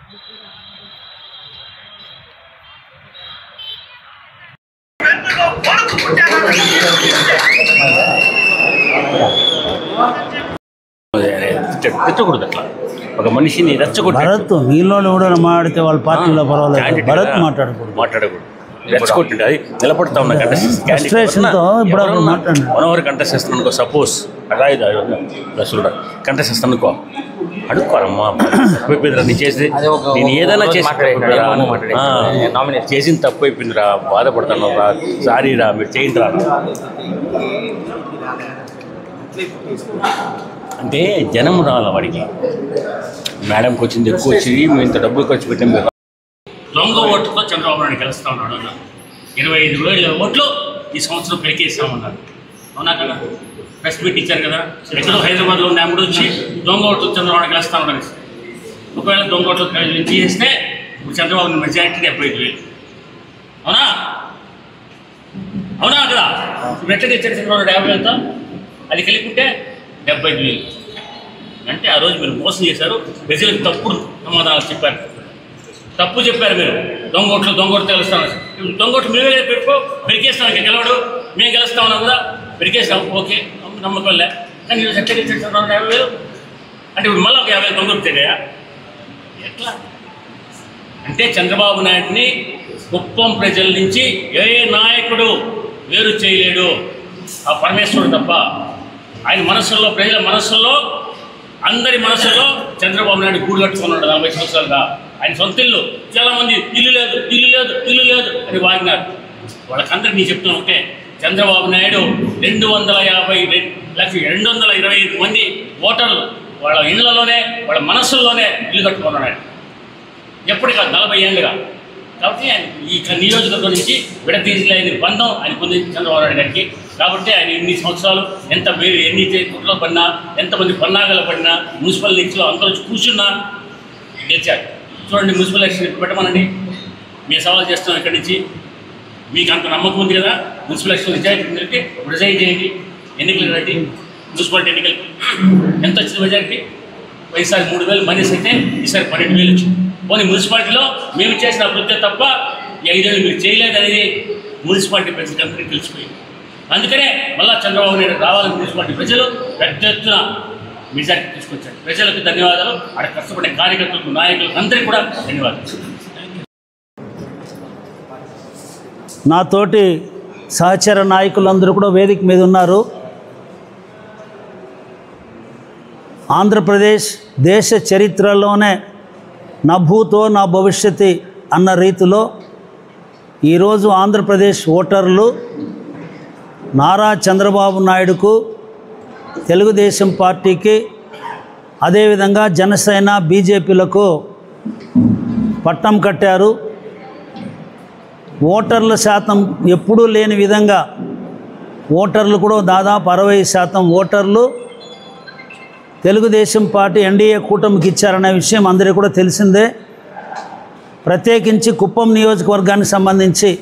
రెచ్చకూడదు అట్లా ఒక మనిషిని రెచ్చగొట్టి భరత్ మీలో కూడా మాట్లాడితే వాళ్ళ పార్టీలో పర్వాలేదు Candidate భరత్ కదా, మాట్లాడకూడదు మాట్లాడకూడదు రెచ్చగొట్టిండు అది నిలబడతా ఉన్నా కంటెస్ట్ Frustration తో ఇప్పుడు అప్పుడు మాట్లాడండి. మనోహర్ కంటెస్ట్ చేస్తాను అనుకో సపోజ్ రాయుడు రసులుడా కంటెస్ట్ చేస్తాను అనుకో అడుక్కోరమ్మా తప్పైపోయిందిరా నీ చేసి అదే ఒక- నేను ఏదైనా ఒక చేసి మాట్లాడండి, తప్పురా. ఏమో మాట్లాడండి. ఆ, Nominate. చేసిన తప్పు అయిపోయిందిరా బాధపడతాను రా సారీ రా మీరు చేయండి రా అంటే జనం రాల వాడికి మేడంకి వచ్చింది ఎక్కువ వచ్చి మేము ఇంత డబ్బులు ఖర్చు పెట్టాం మీరు దొంగ ఓటుతో చంద్రబాబు నాయుడు గెలుస్తా ఉన్నాడు అన్న ఇరవై ఐదు వేల ఓట్లు ఈ సంవత్సరం పెరికేస్తామన్నారు అవునా కదా ప్రెస్ మీట్ ఇచ్చారు కదా ఎక్కడో హైదరాబాద్లో ఉన్న అమ్ముడు వచ్చి దొంగ ఓట్లు చంద్రబాబు నాయుడు గెలుస్తా ఉన్నాడు ఒకవేళ దొంగ ఓట్లు నుంచి చేస్తే ఇప్పుడు చంద్రబాబు మెజారిటీ డెబ్బై ఐదు వేలు అవునా అవునా కదా ఇప్పుడు ఎట్లా తెచ్చారు చంద్రబాబు నాయుడు యాభై వేలతో అది కలిపుంటే డెబ్బై ఐదు వేలు అంటే ఆ రోజు మీరు మోసం చేశారు ప్రజలకు తప్పుడు సమాధానాలు చెప్పారు తప్పు చెప్పారు మీరు దొంగోట్లు దొంగోట్లు తెలుస్తాను దొంగోట్లు మేమే కదా పెట్టుకో పెరికేస్తాం ఇంకా గెలవడు మేము గెలుస్తా ఉన్నాం కదా పెరికేస్తాం ఓకే నమ్మకంలే కానీ ఈరోజు ఎట్లా గెలిచేస్తున్నారు యాభై వేలు అంటే ఇప్పుడు మళ్ళీ ఒక యాభై వేలు దొంగలు తెగాయా ఎట్లా అంటే చంద్రబాబు నాయుడిని కుప్పం ప్రజల నుంచి ఏ నాయకుడు వేరు చేయలేడు ఆ పరమేశ్వరుడు తప్ప ఆయన మనస్సుల్లో ప్రజల మనస్సుల్లో అందరి మనస్సులో చంద్రబాబు నాయుడు గూడు కట్టుకున్నాడు నలభై సంవత్సరాలుగా ఆయన సొంత ఇల్లు చాలామంది ఇల్లు లేదు ఇల్లు లేదు ఇల్లు లేదు అని వాగినారు వాళ్ళకందరికి నీ చెప్తున్నా ఒకటే చంద్రబాబు నాయుడు రెండు వందల యాభై రె- లక్ష రెండు వందల ఇరవై ఐదు మంది ఓటర్లు వాళ్ళ ఇళ్లలోనే వాళ్ళ మనస్సుల్లోనే ఇల్లు కట్టుకున్నాడు ఆయన ఎప్పుడు కాదు నలభై ఏళ్ళుగా కాబట్టి ఆయన ఈ క- నియోజకవర్గం నుంచి విడతీసలేని బంధం ఆయన పొంది చంద్రబాబు నాయుడు గారికి కాబట్టి ఆయన ఇన్ని సంవత్సరాలు ఎంత మీరు ఎన్ని కుట్రలు పడినా ఎంతమంది పన్నాగలు పడినా మున్సిపల్ లీగ్స్లో అందరూ వచ్చి కూర్చున్నా గెలిచారు చూడండి మున్సిపల్ ఎలక్షన్ పెట్టమనండి మేము సవాల్ చేస్తాం ఇక్కడి నుంచి మీకు అంత నమ్మకం ఉంది కదా మున్సిపల్ ఎలక్షన్ నిజాయితీ ఉందంటే రిజైన్ చేయండి ఎన్నికలు రండి మున్సిపాలిటీ ఎన్నికలు ఎంత వచ్చింది మెజారిటీ ఈసారి మూడు వేలు మైనస్ అయితే ఈసారి పన్నెండు వేలు వచ్చింది పోనీ మున్సిపాలిటీలో మేము చేసిన అభివృద్ధి తప్ప ఈ ఐదేళ్ళు మీరు చేయలేదనేది మున్సిపాలిటీ ప్రజలందరికీ తెలిసిపోయింది అందుకనే మళ్ళా చంద్రబాబు నాయుడు రావాలని మున్సిపాలిటీ ప్రజలు పెద్ద ఎత్తున మెజార్టీ తీసుకొచ్చారు ప్రజలకు ధన్యవాదాలు అక్కడ కష్టపడే కార్యకర్తలకు నాయకులకు అందరికీ కూడా ధన్యవాదాలు నాతోటి సహచర నాయకులందరూ కూడా వేదిక మీద ఉన్నారు ఆంధ్రప్రదేశ్ దేశ చరిత్రలోనే నా భూతో నా భవిష్యత్తు అన్న రీతిలో ఈరోజు ఆంధ్రప్రదేశ్ ఓటర్లు నారా చంద్రబాబు నాయుడుకు తెలుగుదేశం పార్టీకి అదేవిధంగా జనసేన బీజేపీలకు పట్టం కట్టారు ఓటర్ల శాతం ఎప్పుడూ లేని విధంగా ఓటర్లు కూడా దాదాపు అరవై శాతం ఓటర్లు తెలుగుదేశం పార్టీ ఎన్డీఏ కూటమికి ఇచ్చారనే విషయం అందరికీ కూడా తెలిసిందే ప్రత్యేకించి కుప్పం నియోజకవర్గానికి సంబంధించి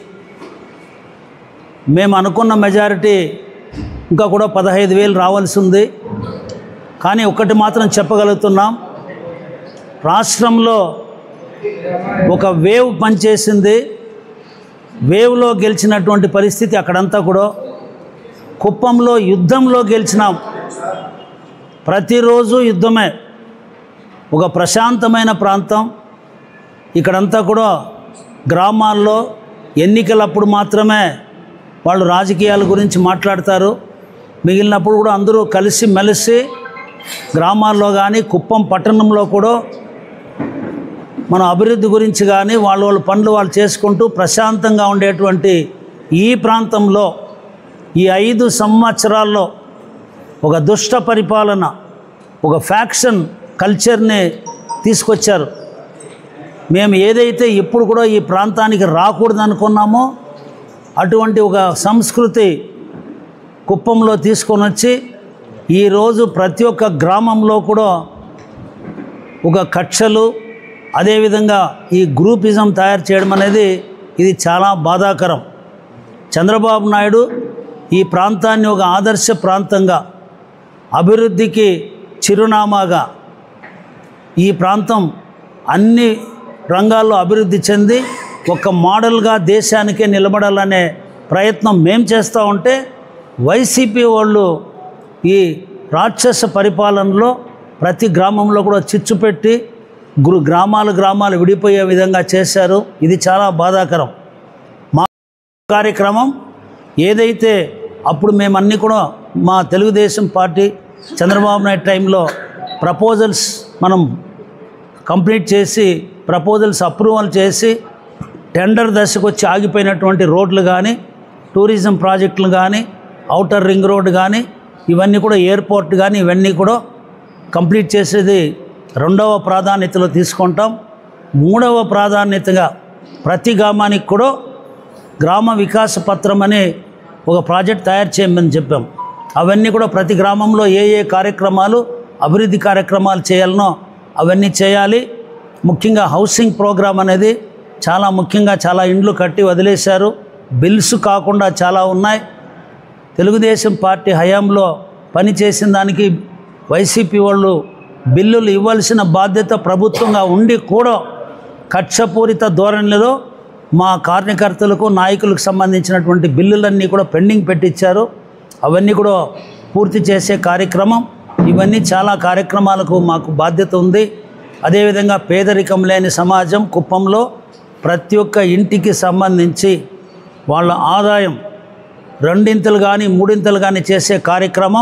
మేము అనుకున్న మెజారిటీ ఇంకా కూడా పదహైదు వేలు రావాల్సి ఉంది కానీ ఒకటి మాత్రం చెప్పగలుగుతున్నాం రాష్ట్రంలో ఒక వేవ్ పనిచేసింది వేవ్లో గెలిచినటువంటి పరిస్థితి అక్కడంతా కూడా కుప్పంలో యుద్ధంలో గెలిచినాం ప్రతిరోజు యుద్ధమే ఒక ప్రశాంతమైన ప్రాంతం ఇక్కడంతా కూడా గ్రామాల్లో ఎన్నికలప్పుడు మాత్రమే వాళ్ళు రాజకీయాల గురించి మాట్లాడతారు మిగిలినప్పుడు కూడా అందరూ కలిసి మెలిసి గ్రామాల్లో కానీ కుప్పం పట్టణంలో కూడా మన అభివృద్ధి గురించి కానీ వాళ్ళ వాళ్ళ పనులు వాళ్ళు చేసుకుంటూ ప్రశాంతంగా ఉండేటువంటి ఈ ప్రాంతంలో ఈ ఐదు సంవత్సరాల్లో ఒక దుష్ట పరిపాలన ఒక ఫ్యాక్షన్ కల్చర్ని తీసుకొచ్చారు మేము ఏదైతే ఇప్పుడు కూడా ఈ ప్రాంతానికి రాకూడదు అనుకున్నామో అటువంటి ఒక సంస్కృతి కుప్పంలో తీసుకొని వచ్చి ఈరోజు ప్రతి ఒక్క గ్రామంలో కూడా ఒక కక్షలు అదేవిధంగా ఈ గ్రూపిజం తయారు చేయడం అనేది ఇది చాలా బాధాకరం చంద్రబాబు నాయుడు ఈ ప్రాంతాన్ని ఒక ఆదర్శ ప్రాంతంగా అభివృద్ధికి చిరునామాగా ఈ ప్రాంతం అన్ని రంగాల్లో అభివృద్ధి చెంది ఒక మోడల్గా దేశానికే నిలబడాలనే ప్రయత్నం మేం చేస్తూ ఉంటే వైసీపీ వాళ్ళు ఈ రాక్షస పరిపాలనలో ప్రతి గ్రామంలో కూడా చిచ్చు పెట్టి గురు గ్రామాలు గ్రామాలు విడిపోయే విధంగా చేశారు ఇది చాలా బాధాకరం మా కార్యక్రమం ఏదైతే అప్పుడు మేము అన్నీ కూడా మా తెలుగుదేశం పార్టీ చంద్రబాబు నాయుడు టైంలో ప్రపోజల్స్ మనం కంప్లీట్ చేసి ప్రపోజల్స్ అప్రూవల్ చేసి టెండర్ దశకు వచ్చి ఆగిపోయినటువంటి రోడ్లు కానీ టూరిజం ప్రాజెక్టులు కానీ అవుటర్ రింగ్ రోడ్ కానీ ఇవన్నీ కూడా ఎయిర్పోర్ట్ కానీ ఇవన్నీ కూడా కంప్లీట్ చేసేది రెండవ ప్రాధాన్యతలో తీసుకుంటాం మూడవ ప్రాధాన్యతగా ప్రతి గ్రామానికి కూడా గ్రామ వికాస పత్రం అనే ఒక ప్రాజెక్ట్ తయారు చేయమని చెప్పాం అవన్నీ కూడా ప్రతి గ్రామంలో ఏ ఏ కార్యక్రమాలు అభివృద్ధి కార్యక్రమాలు చేయాలనో అవన్నీ చేయాలి ముఖ్యంగా హౌసింగ్ ప్రోగ్రామ్ అనేది చాలా ముఖ్యంగా చాలా ఇండ్లు కట్టి వదిలేశారు బిల్స్ కాకుండా చాలా ఉన్నాయి తెలుగుదేశం పార్టీ హయాంలో పనిచేసిన దానికి వైసీపీ వాళ్ళు బిల్లులు ఇవ్వాల్సిన బాధ్యత ప్రభుత్వంగా ఉండి కూడా కక్షపూరిత ధోరణిలో మా కార్యకర్తలకు నాయకులకు సంబంధించినటువంటి బిల్లులన్నీ కూడా పెండింగ్ పెట్టించారు అవన్నీ కూడా పూర్తి చేసే కార్యక్రమం ఇవన్నీ చాలా కార్యక్రమాలకు మాకు బాధ్యత ఉంది అదేవిధంగా పేదరికం లేని సమాజం కుప్పంలో ప్రతి ఒక్క ఇంటికి సంబంధించి వాళ్ళ ఆదాయం రెండింతలు కానీ మూడింతలు కానీ చేసే కార్యక్రమం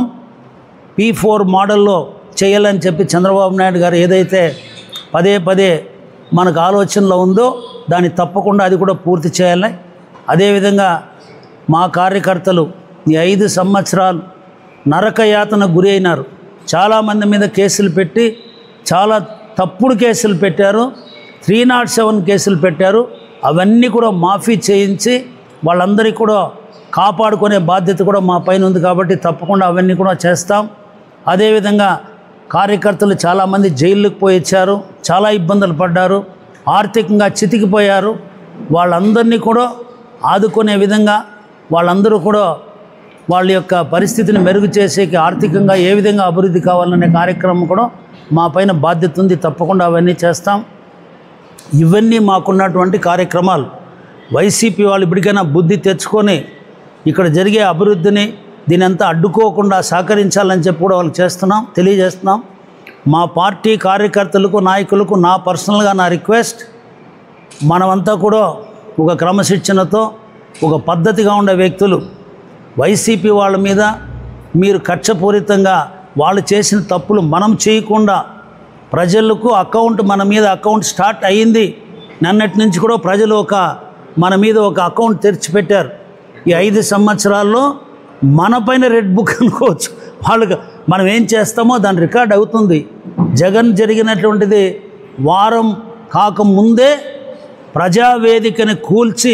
పీ ఫోర్ మోడల్లో చేయాలని చెప్పి చంద్రబాబు నాయుడు గారు ఏదైతే పదే పదే మనకు ఆలోచనలో ఉందో దాన్ని తప్పకుండా అది కూడా పూర్తి చేయాలి అదేవిధంగా మా కార్యకర్తలు ఈ ఐదు సంవత్సరాలు నరకయాతన గురి అయినారు చాలామంది మీద కేసులు పెట్టి చాలా తప్పుడు కేసులు పెట్టారు త్రీ నాట్ సెవెన్ కేసులు పెట్టారు అవన్నీ కూడా మాఫీ చేయించి వాళ్ళందరికీ కూడా కాపాడుకునే బాధ్యత కూడా మా పైన ఉంది కాబట్టి తప్పకుండా అవన్నీ కూడా చేస్తాం అదేవిధంగా కార్యకర్తలు చాలామంది జైళ్ళకు పోయి ఇచ్చారు చాలా ఇబ్బందులు పడ్డారు ఆర్థికంగా చితికిపోయారు వాళ్ళందరినీ కూడా ఆదుకునే విధంగా వాళ్ళందరూ కూడా వాళ్ళ యొక్క పరిస్థితిని మెరుగు చేసేకి ఆర్థికంగా ఏ విధంగా అభివృద్ధి కావాలనే కార్యక్రమం కూడా మా పైన బాధ్యత ఉంది తప్పకుండా అవన్నీ చేస్తాం ఇవన్నీ మాకున్నటువంటి కార్యక్రమాలు వైసీపీ వాళ్ళు ఇప్పటికైనా బుద్ధి తెచ్చుకొని ఇక్కడ జరిగే అభివృద్ధిని దీని అంతా అడ్డుకోకుండా సహకరించాలని చెప్పి కూడా వాళ్ళు చేస్తున్నాం తెలియజేస్తున్నాం మా పార్టీ కార్యకర్తలకు నాయకులకు నా పర్సనల్గా నా రిక్వెస్ట్ మనమంతా కూడా ఒక క్రమశిక్షణతో ఒక పద్ధతిగా ఉండే వ్యక్తులు వైసీపీ వాళ్ళ మీద మీరు కక్షపూరితంగా వాళ్ళు చేసిన తప్పులు మనం చేయకుండా ప్రజలకు అకౌంట్ మన మీద అకౌంట్ స్టార్ట్ అయ్యింది నిన్నటి నుంచి కూడా ప్రజలు ఒక మన మీద ఒక అకౌంట్ తెరిచిపెట్టారు ఈ ఐదు సంవత్సరాల్లో మన పైన రెడ్ బుక్ అనుకోవచ్చు వాళ్ళకి మనం ఏం చేస్తామో దాని రికార్డ్ అవుతుంది జగన్ జరిగినటువంటిది వారం కాకముందే ప్రజావేదికని కూల్చి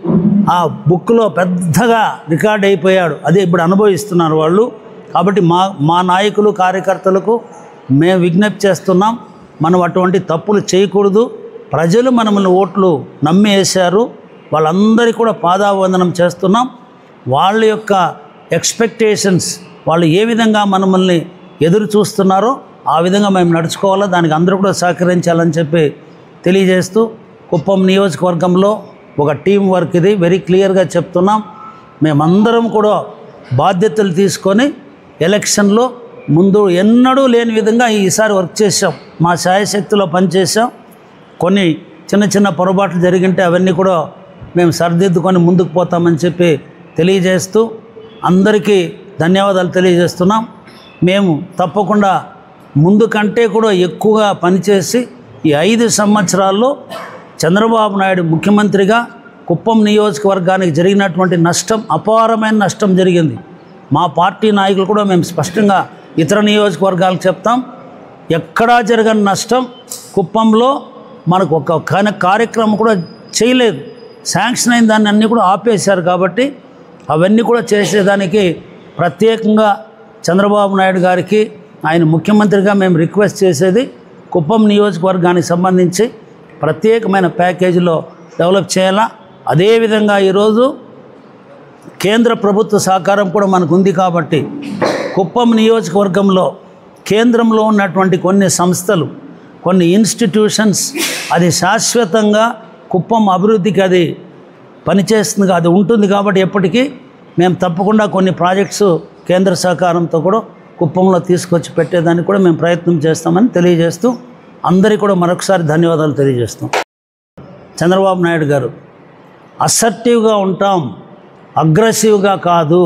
ఆ బుక్లో పెద్దగా రికార్డ్ అయిపోయాడు అదే ఇప్పుడు అనుభవిస్తున్నారు వాళ్ళు కాబట్టి మా మా నాయకులు కార్యకర్తలకు మేము విజ్ఞప్తి చేస్తున్నాం మనం అటువంటి తప్పులు చేయకూడదు ప్రజలు మనల్ని ఓట్లు నమ్మి వేశారు వాళ్ళందరికీ కూడా పాదావందనం చేస్తున్నాం వాళ్ళ యొక్క ఎక్స్పెక్టేషన్స్ వాళ్ళు ఏ విధంగా మనల్ని ఎదురు చూస్తున్నారో ఆ విధంగా మేము నడుచుకోవాలా దానికి అందరూ కూడా సహకరించాలని చెప్పి తెలియజేస్తూ కుప్పం నియోజకవర్గంలో ఒక టీం వర్క్ ఇది వెరీ క్లియర్గా చెప్తున్నాం మేమందరం కూడా బాధ్యతలు తీసుకొని ఎలక్షన్లో ముందు ఎన్నడూ లేని విధంగా ఈసారి వర్క్ చేసాం మా శాయశక్తిలో పనిచేసాం కొన్ని చిన్న చిన్న పొరపాట్లు జరిగింటే అవన్నీ కూడా మేము సరిదిద్దుకొని ముందుకు పోతామని చెప్పి తెలియజేస్తూ అందరికీ ధన్యవాదాలు తెలియజేస్తున్నాం మేము తప్పకుండా ముందు కంటే కూడా ఎక్కువగా పనిచేసి ఈ ఐదు సంవత్సరాల్లో చంద్రబాబు నాయుడు ముఖ్యమంత్రిగా కుప్పం నియోజకవర్గానికి జరిగినటువంటి నష్టం అపారమైన నష్టం జరిగింది మా పార్టీ నాయకులు కూడా మేము స్పష్టంగా ఇతర నియోజకవర్గాలకు చెప్తాం ఎక్కడా జరగని నష్టం కుప్పంలో మనకు ఒక కాని- కార్యక్రమం కూడా చేయలేదు శాంక్షన్ అయిన దాన్ని అన్నీ కూడా ఆపేశారు కాబట్టి అవన్నీ కూడా చేసేదానికి ప్రత్యేకంగా చంద్రబాబు నాయుడు గారికి ఆయన ముఖ్యమంత్రిగా మేము రిక్వెస్ట్ చేసేది కుప్పం నియోజకవర్గానికి సంబంధించి ప్రత్యేకమైన ప్యాకేజీలో డెవలప్ చేయాలా అదేవిధంగా ఈరోజు కేంద్ర ప్రభుత్వ సహకారం కూడా మనకు ఉంది కాబట్టి కుప్పం నియోజకవర్గంలో కేంద్రంలో ఉన్నటువంటి కొన్ని సంస్థలు కొన్ని ఇన్స్టిట్యూషన్స్ అది శాశ్వతంగా కుప్పం అభివృద్ధికి అది పనిచేస్తుంది అది ఉంటుంది కాబట్టి ఎప్పటికీ మేము తప్పకుండా కొన్ని ప్రాజెక్ట్స్ కేంద్ర సహకారంతో కూడా కుప్పంలో తీసుకొచ్చి పెట్టేదానికి కూడా మేము ప్రయత్నం చేస్తామని తెలియజేస్తూ అందరికీ కూడా మరొకసారి ధన్యవాదాలు తెలియజేస్తాం చంద్రబాబు నాయుడు గారు అసర్టివ్గా ఉంటాం అగ్రెసివ్గా కాదు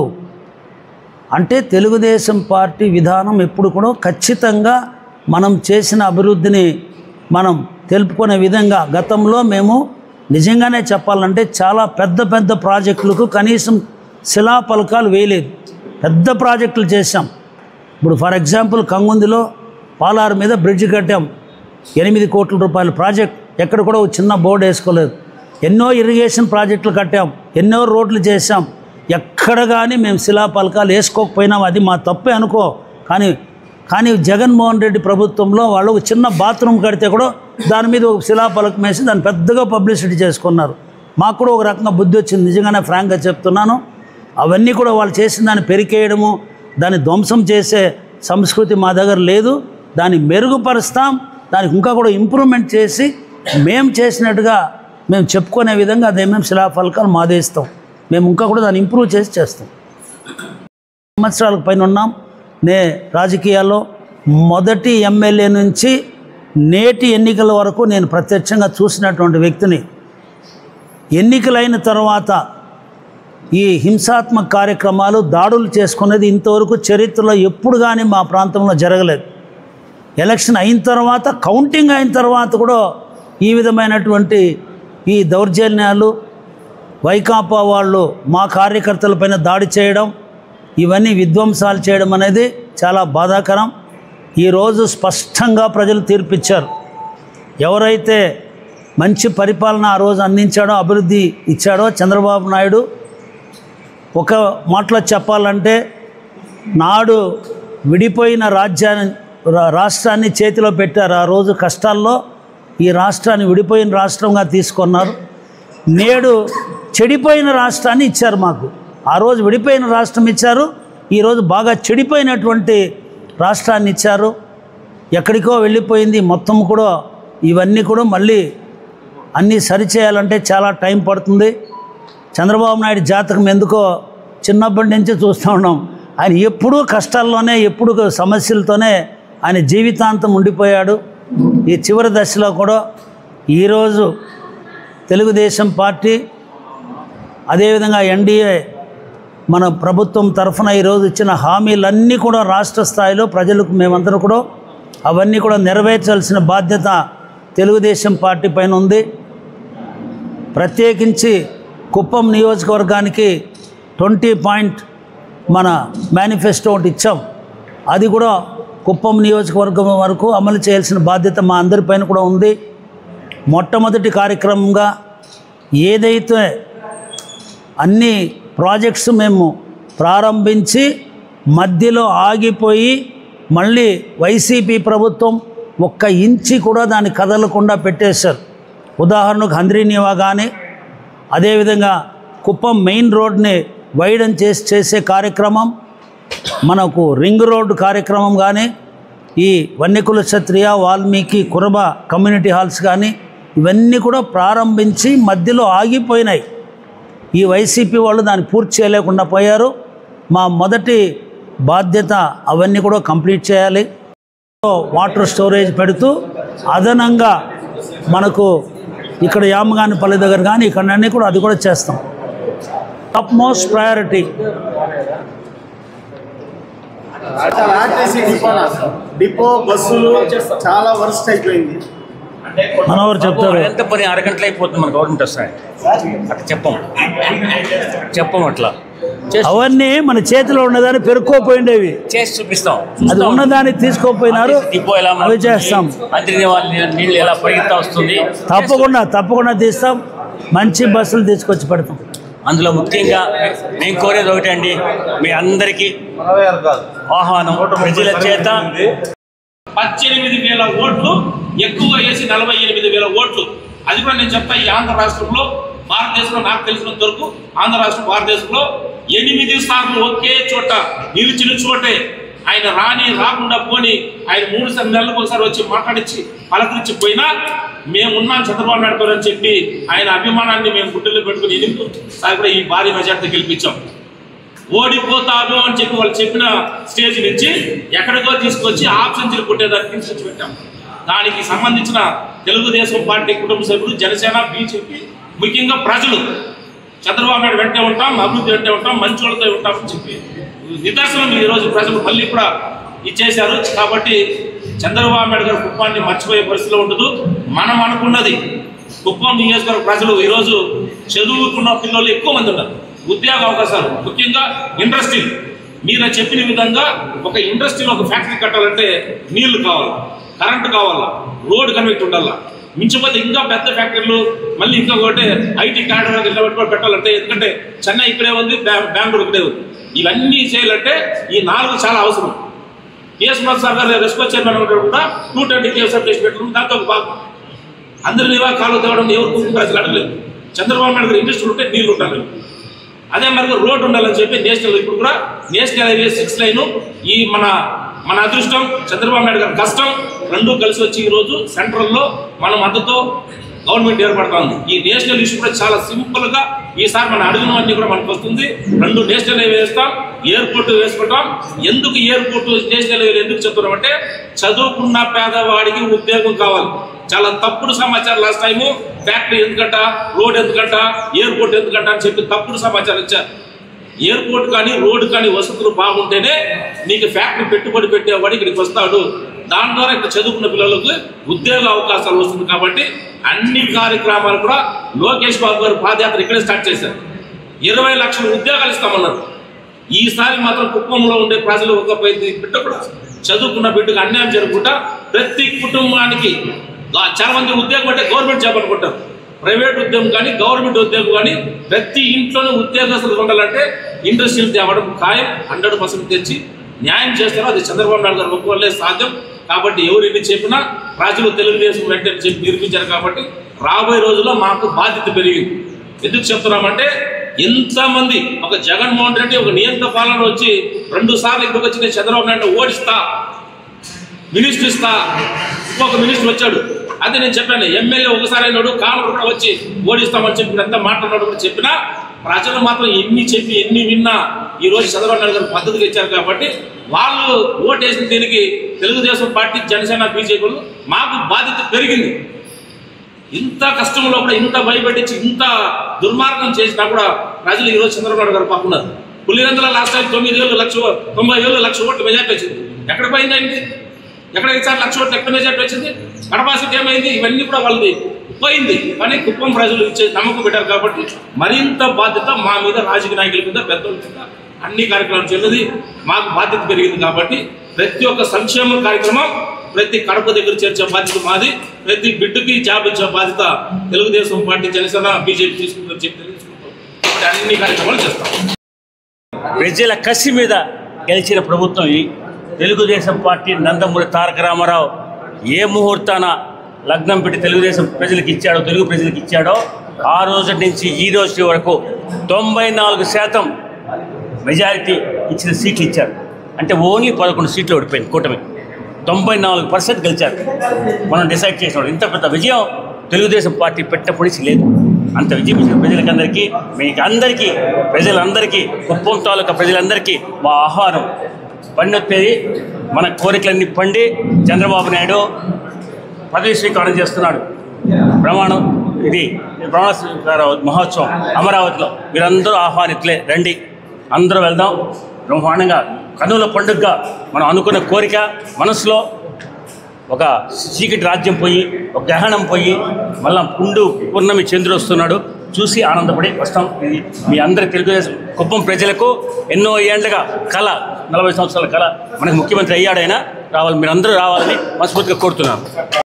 అంటే తెలుగుదేశం పార్టీ విధానం ఎప్పుడు కూడా ఖచ్చితంగా మనం చేసిన అభివృద్ధిని మనం తెలుపుకునే విధంగా గతంలో మేము నిజంగానే చెప్పాలంటే చాలా పెద్ద పెద్ద ప్రాజెక్టులకు కనీసం శిలాఫలకాలు వేయలేదు పెద్ద ప్రాజెక్టులు చేశాం ఇప్పుడు ఫర్ ఎగ్జాంపుల్ కంగుందిలో పాలారు మీద బ్రిడ్జ్ కట్టాం ఎనిమిది కోట్ల రూపాయల ప్రాజెక్ట్ ఎక్కడ కూడా ఒక చిన్న బోర్డు వేసుకోలేదు ఎన్నో ఇరిగేషన్ ప్రాజెక్టులు కట్టాం ఎన్నో రోడ్లు చేశాం ఎక్కడ కానీ మేము శిలాఫలకాలు వేసుకోకపోయినాం అది మా తప్పే అనుకో కానీ కానీ జగన్మోహన్ రెడ్డి ప్రభుత్వంలో వాళ్ళు ఒక చిన్న బాత్రూమ్ కడితే కూడా దాని మీద ఒక శిలాఫలకం వేసి దాన్ని పెద్దగా పబ్లిసిటీ చేసుకున్నారు మాకు కూడా ఒక రకంగా బుద్ధి వచ్చింది నిజంగానే ఫ్రాంక్గా చెప్తున్నాను అవన్నీ కూడా వాళ్ళు చేసిన దాన్ని పెరికేయడము దాన్ని ధ్వంసం చేసే సంస్కృతి మా దగ్గర లేదు దాన్ని మెరుగుపరుస్తాం దానికి ఇంకా కూడా ఇంప్రూవ్మెంట్ చేసి మేము చేసినట్టుగా మేము చెప్పుకునే విధంగా అదేమేమి శిలాఫలకాలు మాదేస్తాం మేము ఇంకా కూడా దాన్ని ఇంప్రూవ్ చేసి చేస్తాం సంవత్సరాలకు పైన ఉన్నాం నే రాజకీయాల్లో మొదటి ఎమ్మెల్యే నుంచి నేటి ఎన్నికల వరకు నేను ప్రత్యక్షంగా చూసినటువంటి వ్యక్తిని ఎన్నికలైన తర్వాత ఈ హింసాత్మక కార్యక్రమాలు దాడులు చేసుకునేది ఇంతవరకు చరిత్రలో ఎప్పుడు కానీ మా ప్రాంతంలో జరగలేదు ఎలక్షన్ అయిన తర్వాత కౌంటింగ్ అయిన తర్వాత కూడా ఈ విధమైనటువంటి ఈ దౌర్జన్యాలు వైకాపా వాళ్ళు మా కార్యకర్తలపైన దాడి చేయడం ఇవన్నీ విధ్వంసాలు చేయడం అనేది చాలా బాధాకరం ఈరోజు స్పష్టంగా ప్రజలు తీర్పిచ్చారు ఎవరైతే మంచి పరిపాలన ఆ రోజు అందించాడో అభివృద్ధి ఇచ్చాడో చంద్రబాబు నాయుడు ఒక మాటలో చెప్పాలంటే నాడు విడిపోయిన రాజ్యాన్ని రా- రాష్ట్రాన్ని చేతిలో పెట్టారు ఆ రోజు కష్టాల్లో ఈ రాష్ట్రాన్ని విడిపోయిన రాష్ట్రంగా తీసుకున్నారు నేడు చెడిపోయిన రాష్ట్రాన్ని ఇచ్చారు మాకు ఆ రోజు విడిపోయిన రాష్ట్రం ఇచ్చారు ఈరోజు బాగా చెడిపోయినటువంటి రాష్ట్రాన్ని ఇచ్చారు ఎక్కడికో వెళ్ళిపోయింది మొత్తం కూడా ఇవన్నీ కూడా మళ్ళీ అన్నీ సరిచేయాలంటే చాలా టైం పడుతుంది చంద్రబాబు నాయుడు జాతకం ఎందుకో చిన్నప్పటి నుంచి చూస్తూ ఉన్నాం ఆయన ఎప్పుడూ కష్టాల్లోనే ఎప్పుడు సమస్యలతోనే ఆయన జీవితాంతం ఉండిపోయాడు ఈ చివరి దశలో కూడా ఈరోజు తెలుగుదేశం పార్టీ అదేవిధంగా ఎన్డీఏ మన ప్రభుత్వం తరఫున ఈరోజు ఇచ్చిన హామీలన్నీ కూడా రాష్ట్ర స్థాయిలో ప్రజలకు మేమందరూ కూడా అవన్నీ కూడా నెరవేర్చాల్సిన బాధ్యత తెలుగుదేశం పార్టీ పైన ఉంది ప్రత్యేకించి కుప్పం నియోజకవర్గానికి ట్వంటీ పాయింట్ మన మేనిఫెస్టో ఒకటి ఇచ్చాం అది కూడా కుప్పం నియోజకవర్గం వరకు అమలు చేయాల్సిన బాధ్యత మా అందరిపైన కూడా ఉంది మొట్టమొదటి కార్యక్రమంగా ఏదైతే అన్ని ప్రాజెక్ట్స్ మేము ప్రారంభించి మధ్యలో ఆగిపోయి మళ్ళీ వైసీపీ ప్రభుత్వం ఒక్క ఇంచి కూడా దాన్ని కదలకుండా పెట్టేశారు ఉదాహరణకు హంద్రీనివా కానీ అదేవిధంగా కుప్పం మెయిన్ రోడ్ని వైడన్ చేసి చేసే కార్యక్రమం మనకు రింగ్ రోడ్డు కార్యక్రమం కానీ ఈ వన్యకుల క్షత్రియ వాల్మీకి కురబ కమ్యూనిటీ హాల్స్ కానీ ఇవన్నీ కూడా ప్రారంభించి మధ్యలో ఆగిపోయినాయి ఈ వైసీపీ వాళ్ళు దాన్ని పూర్తి చేయలేకుండా పోయారు మా మొదటి బాధ్యత అవన్నీ కూడా కంప్లీట్ చేయాలి వాటర్ స్టోరేజ్ పెడుతూ అదనంగా మనకు ఇక్కడ యామగానిపల్లి దగ్గర కానీ ఇక్కడ అన్నీ కూడా అది కూడా చేస్తాం top most priority RTC depot depot బస్సులు చాలా వరస్ట్ అయిపోయింది మనోహర్ చెప్తారు ఎంత పని అరగంటలు అయిపోతుంది మన గవర్నమెంట్ వస్తాయి అట్లా చెప్పం చెప్పం అట్లా చేసి- అవన్నీ మన చేతిలో ఉన్నదాన్ని పెరుక్కోపోయిండేవి చేసి చూపిస్తాం అది ఉన్నదాన్ని తీసుకోపోయినారు డిపో ఎలా అవి మారుతుంది, చేస్తాం మంత్రి వాళ్ళ నీళ్ళు ఎలా పరిగెత్తా వస్తుంది తప్పకుండా తప్పకుండా తీస్తాం మంచి బస్సులు తీసుకొచ్చి పెడతాం అందులో ముఖ్యంగా మేము కోరేది ఒకటే అండి మీ అందరికీ ఆహ్వానం ప్రజల చేత పద్దెనిమిది వేల ఓట్లు ఎక్కువ వేసి నలభై ఎనిమిది వేల ఓట్లు అది కూడా నేను చెప్తా ఈ ఆంధ్ర రాష్ట్రంలో భారతదేశంలో నాకు తెలిసినంత వరకు ఆంధ్ర రాష్ట్రం భారతదేశంలో ఎనిమిది సార్లు ఒకే చోట నిలిచిన చోటే ఆయన రాని రాకుండా పోని ఆయన మూడు సార్లు నెలలకు ఒకసారి వచ్చి మాట్లాడించి పలకరించి పోయినా మేము ఉన్నాం చంద్రబాబు నాయుడు గారు అని చెప్పి ఆయన అభిమానాన్ని మేము గుడ్డలో పెట్టుకుని ఎదుగు సార్ కూడా ఈ భారీ మెజార్టీ గెలిపించాం ఓడిపోతాను అని చెప్పి వాళ్ళు చెప్పిన స్టేజ్ నుంచి ఎక్కడికో తీసుకొచ్చి ఆప్షన్స్ కొట్టేదానికి తీసుకొచ్చి పెట్టాం దానికి సంబంధించిన తెలుగుదేశం పార్టీ కుటుంబ సభ్యులు జనసేన బీజేపీ ముఖ్యంగా ప్రజలు చంద్రబాబు నాయుడు వెంటే ఉంటాం అభివృద్ధి వెంటే ఉంటాం మంచి వాళ్ళతో ఉంటామని చెప్పి నిదర్శనం ఈరోజు ప్రజలు మళ్ళీ కూడా ఇచ్చేశారు కాబట్టి చంద్రబాబు నాయుడు గారి కుప్పాన్ని మర్చిపోయే పరిస్థితిలో ఉండదు మనం అనుకున్నది కుప్పం నియోజకవర్గ ప్రజలు ఈరోజు చదువుకున్న పిల్లలు ఎక్కువ మంది ఉన్నారు ఉద్యోగ అవకాశాలు ముఖ్యంగా ఇండస్ట్రీ మీరు చెప్పిన విధంగా ఒక ఇండస్ట్రీలో ఒక ఫ్యాక్టరీ కట్టాలంటే నీళ్లు కావాలి కరెంటు కావాలా రోడ్ కనెక్ట్ ఉండాలా మించిపోతే ఇంకా పెద్ద ఫ్యాక్టరీలు మళ్ళీ ఇంకా ఒకటి ఐటీ కార్డు నిలబెట్టుకొని పెట్టాలంటే ఎందుకంటే చెన్నై ఇక్కడే ఉంది బె- బెంగళూరు ఇక్కడే ఉంది ఇవన్నీ చేయాలంటే ఈ నాలుగు చాలా అవసరం కేఎస్ సార్ గారు రెస్కో చైర్మన్ ఉంటాడు కూడా టూ ట్వంటీ కేఎస్ఆర్ చేసి పెట్టడం దాంతో ఒక భాగం అందరి నివా కాలు తేవడం ఎవరు కుటుంబ ప్రజలు అడగలేదు చంద్రబాబు నాయుడు గారు ఇండస్ట్రీ ఉంటే నీళ్ళు ఉండాలి అదే మరి రోడ్ ఉండాలని చెప్పి నేషనల్ ఇప్పుడు కూడా నేషనల్ హైవే సిక్స్ లైన్ ఈ మన మన అదృష్టం చంద్రబాబు నాయుడు గారి కష్టం రెండూ కలిసి వచ్చి ఈ రోజు సెంట్రల్లో మన మద్దతు గవర్నమెంట్ ఏర్పడతా ఉంది ఈ నేషనల్ ఇష్యూ కూడా చాలా సింపుల్ గా ఈసారి మన అడిగినవన్నీ కూడా మనకు వస్తుంది రెండు నేషనల్ హైవే వేస్తాం ఎయిర్పోర్ట్ వేసుకుంటాం ఎందుకు ఎయిర్పోర్ట్ నేషనల్ హైవే ఎందుకు చెప్తున్నాం అంటే చదువుకున్న పేదవాడికి ఉద్యోగం కావాలి చాలా తప్పుడు సమాచారం లాస్ట్ టైము ఫ్యాక్టరీ ఎందుకంట రోడ్ ఎందుకంట ఎయిర్పోర్ట్ ఎందుకంట అని చెప్పి తప్పుడు సమాచారం ఇచ్చారు ఎయిర్పోర్ట్ కానీ రోడ్డు కానీ వసతులు బాగుంటేనే నీకు ఫ్యాక్టరీ పెట్టుబడి పెట్టేవాడు ఇక్కడికి వస్తాడు దాని ద్వారా ఇక్కడ చదువుకున్న పిల్లలకు ఉద్యోగ అవకాశాలు వస్తుంది కాబట్టి అన్ని కార్యక్రమాలు కూడా లోకేష్ బాబు గారు పాదయాత్ర ఇక్కడే స్టార్ట్ చేశారు ఇరవై లక్షల ఉద్యోగాలు ఇస్తామన్నారు ఈసారి మాత్రం కుప్పంలో ఉండే ప్రజలు ఒక ప్రతి బిడ్డ కూడా చదువుకున్న బిడ్డకు అన్యాయం జరగకుండా ప్రతి కుటుంబానికి గా- చాలా మంది ఉద్యోగం అంటే గవర్నమెంట్ జాబ్ అనుకుంటారు ప్రైవేట్ ఉద్యోగం కానీ గవర్నమెంట్ ఉద్యోగం కానీ ప్రతి ఇంట్లోనూ ఉద్యోగస్తులు ఉండాలంటే ఇండస్ట్రీలు తేవడం ఖాయం హండ్రెడ్ పర్సెంట్ తెచ్చి న్యాయం చేస్తారో అది చంద్రబాబు నాయుడు గారు ఒక్క వల్లే సాధ్యం కాబట్టి ఎవరు ఎన్ని చెప్పినా ప్రజలు తెలుగుదేశం వెంటనే చెప్పి నిరూపించారు కాబట్టి రాబోయే రోజుల్లో మాకు బాధ్యత పెరిగింది ఎందుకు చెప్తున్నామంటే ఎంతమంది ఒక జగన్మోహన్ రెడ్డి ఒక నియంత్ర పాలన వచ్చి రెండు సార్లు ఇక్కడికి వచ్చి నేను చంద్రబాబు నాయుడు ఓడిస్తా మినిస్టర్ ఇస్తా ఇంకొక మినిస్టర్ వచ్చాడు అదే నేను చెప్పాను ఎమ్మెల్యే ఒకసారి అయినాడు కామర్ కూడా వచ్చి ఓడిస్తామని చెప్పి ఎంత మాట్లాడినాడు కూడా చెప్పినా ప్రజలు మాత్రం ఎన్ని చెప్పి ఎన్ని విన్నా ఈ రోజు చంద్రబాబు నాయుడు గారు పద్ధతిగా ఇచ్చారు కాబట్టి వాళ్ళు ఓటేసిన దీనికి తెలుగుదేశం పార్టీ జనసేన బీజేపీలు మాకు బాధ్యత పెరిగింది ఇంత కష్టంలో కూడా ఇంత భయపెట్టించి ఇంత దుర్మార్గం చేసినా కూడా ప్రజలు ఈరోజు చంద్రబాబు నాయుడు గారు పక్కున్నారు పులివెందుల లాస్ట్ టైం తొమ్మిది వేలు లక్ష తొంభై వేలు లక్ష ఓట్లు మెజార్టీ వచ్చింది ఎక్కడ పోయిందండి ఎక్కడ ఈసారి లక్ష ఓట్లు ఎక్కడ మెజార్టీ వచ్చింది కడప సీట్ ఏమైంది ఇవన్నీ కూడా వాళ్ళది పోయింది కానీ కుప్పం ప్రజలు ఇచ్చే నమ్మకం పెట్టారు కాబట్టి మరింత బాధ్యత మా మీద రాజకీయ నాయకుల మీద పెద్దల మీద అన్ని కార్యక్రమాలు చెల్లింది మాకు బాధ్యత పెరిగింది కాబట్టి ప్రతి ఒక్క సంక్షేమ కార్యక్రమం ప్రతి కడప దగ్గర చేర్చే బాధ్యత మాది ప్రతి బిడ్డకి జాబ్ ఇచ్చే బాధ్యత తెలుగుదేశం పార్టీ జనసేన బీజేపీ తీసుకుందని చెప్పి తెలుసుకుంటాం కాబట్టి అన్ని కార్యక్రమాలు చేస్తాం ప్రజల కసి మీద గెలిచిన ప్రభుత్వం ఈ తెలుగుదేశం పార్టీ నందమూరి తారక రామారావు ఏ ముహూర్తాన లగ్నం పెట్టి తెలుగుదేశం ప్రజలకు ఇచ్చాడో తెలుగు ప్రజలకు ఇచ్చాడో ఆ రోజు నుంచి ఈ రోజు వరకు తొంభై నాలుగు శాతం మెజారిటీ ఇచ్చిన సీట్లు ఇచ్చారు అంటే ఓన్లీ పదకొండు సీట్లు ఓడిపోయింది కూటమి తొంభై నాలుగు పర్సెంట్ గెలిచారు మనం డిసైడ్ చేసినాడు ఇంత పెద్ద విజయం తెలుగుదేశం పార్టీ పెట్టినప్పటి నుంచి లేదు అంత విజయం ఇచ్చిన ప్రజలకందరికీ మీకు అందరికీ ప్రజలందరికీ కుప్పం తాలూకా ప్రజలందరికీ మా ఆహ్వానం పండొత్తేది మన కోరికలన్నీ పండి చంద్రబాబు నాయుడు పదవి స్వీకారం చేస్తున్నాడు ప్రమాణం ఇది ప్రమాణ స్వీకార మహోత్సవం అమరావతిలో మీరందరూ ఆహ్వానితులే రండి అందరూ వెళ్దాం బ్రహ్మాండంగా కనుల పండుగగా మనం అనుకున్న కోరిక మనసులో ఒక చీకటి రాజ్యం పోయి ఒక గ్రహణం పోయి మళ్ళా పుండు పూర్ణమి చంద్రుడు వస్తున్నాడు చూసి ఆనందపడి వస్తాం ఇది మీ అందరి తెలుగుదేశం కుప్పం ప్రజలకు ఎన్నో ఏళ్ళగా కళ నలభై సంవత్సరాల కళ మనకు ముఖ్యమంత్రి అయ్యాడైనా రావాలి మీరందరూ రావాలని మనస్ఫూర్తిగా కోరుతున్నాను